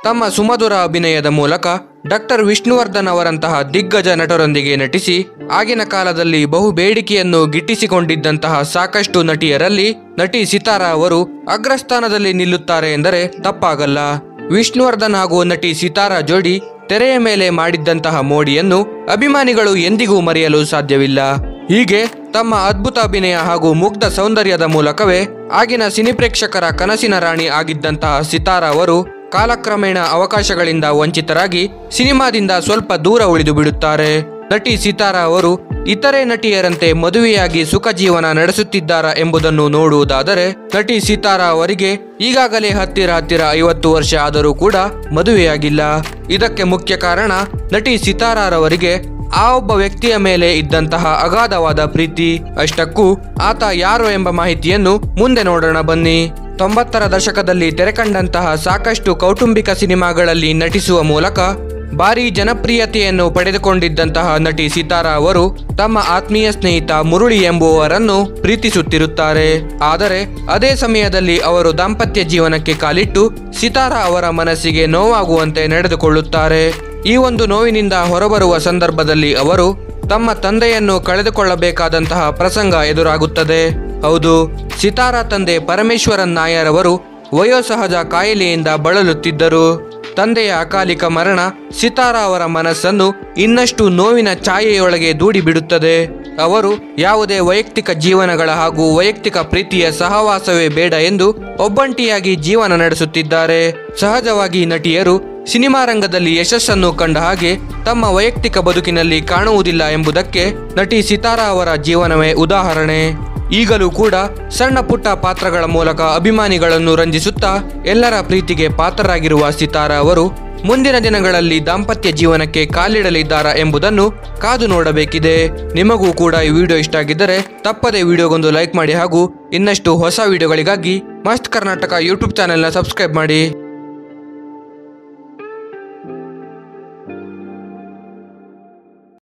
ತಮ್ಮ ಸುಮಧುರ ಅಭಿನಯದ ಮೂಲಕ ಡಾಕ್ಟರ್ ವಿಷ್ಣುವರ್ಧನ್ ಅವರಂತಹ ದಿಗ್ಗಜ ನಟರೊಂದಿಗೆ ನಟಿಸಿ ಆಗಿನ ಕಾಲದಲ್ಲಿ ಬಹು ಬೇಡಿಕೆಯನ್ನು ಗಿಟ್ಟಿಸಿಕೊಂಡಿದ್ದಂತಹ ಸಾಕಷ್ಟು ನಟಿಯರಲ್ಲಿ ನಟಿ ಸಿತಾರಾ ಅವರು ಅಗ್ರಸ್ಥಾನದಲ್ಲಿ ನಿಲ್ಲುತ್ತಾರೆ ಎಂದರೆ ತಪ್ಪಾಗಲ್ಲ ವಿಷ್ಣುವರ್ಧನ್ ಹಾಗೂ ನಟಿ ಸಿತಾರಾ ಜೋಡಿ ತೆರೆಯ ಮೇಲೆ ಮಾಡಿದ್ದಂತಹ ಮೋಡಿಯನ್ನು ಅಭಿಮಾನಿಗಳು ಎಂದಿಗೂ ಮರೆಯಲು ಸಾಧ್ಯವಿಲ್ಲ ಹೀಗೆ ತಮ್ಮ ಅದ್ಭುತ ಅಭಿನಯ ಹಾಗೂ ಮುಗ್ಧ ಸೌಂದರ್ಯದ ಮೂಲಕವೇ ಆಗಿನ ಸಿನಿ ಪ್ರೇಕ್ಷಕರ ಕನಸಿನ ರಾಣಿ ಆಗಿದ್ದಂತಹ ಸಿತಾರಾ ಅವರು ಕಾಲಕ್ರಮೇಣ ಅವಕಾಶಗಳಿಂದ ವಂಚಿತರಾಗಿ ಸಿನಿಮಾದಿಂದ ಸ್ವಲ್ಪ ದೂರ ಉಳಿದು ಬಿಡುತ್ತಾರೆ ನಟಿ ಸಿತಾರಾ ಅವರು ಇತರೆ ನಟಿಯರಂತೆ ಮದುವೆಯಾಗಿ ಸುಖ ಜೀವನ ನಡೆಸುತ್ತಿದ್ದಾರಾ ಎಂಬುದನ್ನು ನೋಡುವುದಾದರೆ ನಟಿ ಸಿತಾರಾ ಅವರಿಗೆ ಈಗಾಗಲೇ ಹತ್ತಿರ ಹತ್ತಿರ ಐವತ್ತು ವರ್ಷ ಆದರೂ ಕೂಡ ಮದುವೆಯಾಗಿಲ್ಲ ಇದಕ್ಕೆ ಮುಖ್ಯ ಕಾರಣ ನಟಿ ಸಿತಾರಾರವರಿಗೆ ಆ ಒಬ್ಬ ವ್ಯಕ್ತಿಯ ಮೇಲೆ ಇದ್ದಂತಹ ಅಗಾಧವಾದ ಪ್ರೀತಿ ಅಷ್ಟಕ್ಕೂ ಆತ ಯಾರು ಎಂಬ ಮಾಹಿತಿಯನ್ನು ಮುಂದೆ ನೋಡೋಣ ಬನ್ನಿ ತೊಂಬತ್ತರ ದಶಕದಲ್ಲಿ ತೆರೆಕಂಡಂತಹ ಸಾಕಷ್ಟು ಕೌಟುಂಬಿಕ ಸಿನಿಮಾಗಳಲ್ಲಿ ನಟಿಸುವ ಮೂಲಕ ಭಾರಿ ಜನಪ್ರಿಯತೆಯನ್ನು ಪಡೆದುಕೊಂಡಿದ್ದಂತಹ ನಟಿ ಸಿತಾರಾ ಅವರು ತಮ್ಮ ಆತ್ಮೀಯ ಸ್ನೇಹಿತ ಮುರುಳಿ ಎಂಬುವವರನ್ನು ಪ್ರೀತಿಸುತ್ತಿರುತ್ತಾರೆ ಆದರೆ ಅದೇ ಸಮಯದಲ್ಲಿ ಅವರು ದಾಂಪತ್ಯ ಜೀವನಕ್ಕೆ ಕಾಲಿಟ್ಟು ಸಿತಾರಾ ಅವರ ಮನಸ್ಸಿಗೆ ನೋವಾಗುವಂತೆ ನಡೆದುಕೊಳ್ಳುತ್ತಾರೆ ಈ ಒಂದು ನೋವಿನಿಂದ ಹೊರಬರುವ ಸಂದರ್ಭದಲ್ಲಿ ಅವರು ತಮ್ಮ ತಂದೆಯನ್ನು ಕಳೆದುಕೊಳ್ಳಬೇಕಾದಂತಹ ಪ್ರಸಂಗ ಎದುರಾಗುತ್ತದೆ ಹೌದು ಸಿತಾರಾ ತಂದೆ ಪರಮೇಶ್ವರನ್ ನಾಯರ್ ಅವರು ವಯೋಸಹಜ ಕಾಯಿಲೆಯಿಂದ ಬಳಲುತ್ತಿದ್ದರು ತಂದೆಯ ಅಕಾಲಿಕ ಮರಣ ಸಿತಾರಾ ಅವರ ಮನಸ್ಸನ್ನು ಇನ್ನಷ್ಟು ನೋವಿನ ಛಾಯೆಯೊಳಗೆ ದೂಡಿಬಿಡುತ್ತದೆ ಅವರು ಯಾವುದೇ ವೈಯಕ್ತಿಕ ಜೀವನಗಳ ಹಾಗೂ ವೈಯಕ್ತಿಕ ಪ್ರೀತಿಯ ಸಹವಾಸವೇ ಬೇಡ ಎಂದು ಒಬ್ಬಂಟಿಯಾಗಿ ಜೀವನ ನಡೆಸುತ್ತಿದ್ದಾರೆ ಸಹಜವಾಗಿ ನಟಿಯರು ಸಿನಿಮಾ ರಂಗದಲ್ಲಿ ಯಶಸ್ಸನ್ನು ಕಂಡ ಹಾಗೆ ತಮ್ಮ ವೈಯಕ್ತಿಕ ಬದುಕಿನಲ್ಲಿ ಕಾಣುವುದಿಲ್ಲ ಎಂಬುದಕ್ಕೆ ನಟಿ ಸಿತಾರಾ ಅವರ ಜೀವನವೇ ಉದಾಹರಣೆ ಈಗಲೂ ಕೂಡ ಸಣ್ಣ ಪುಟ್ಟ ಪಾತ್ರಗಳ ಮೂಲಕ ಅಭಿಮಾನಿಗಳನ್ನು ರಂಜಿಸುತ್ತಾ ಎಲ್ಲರ ಪ್ರೀತಿಗೆ ಪಾತ್ರರಾಗಿರುವ ಸಿತಾರಾ ಅವರು ಮುಂದಿನ ದಿನಗಳಲ್ಲಿ ದಾಂಪತ್ಯ ಜೀವನಕ್ಕೆ ಕಾಲಿಡಲಿದ್ದಾರಾ ಎಂಬುದನ್ನು ಕಾದು ನೋಡಬೇಕಿದೆ ನಿಮಗೂ ಕೂಡ ಈ ವಿಡಿಯೋ ಇಷ್ಟ ಆಗಿದ್ದರೆ ತಪ್ಪದೆ ವಿಡಿಯೋಗೊಂದು ಲೈಕ್ ಮಾಡಿ ಹಾಗೂ ಇನ್ನಷ್ಟು ಹೊಸ ವಿಡಿಯೋಗಳಿಗಾಗಿ ಮಸ್ತ್ ಕರ್ನಾಟಕ ಯೂಟ್ಯೂಬ್ ಚಾನೆಲ್ನ ಸಬ್ಸ್ಕ್ರೈಬ್ ಮಾಡಿ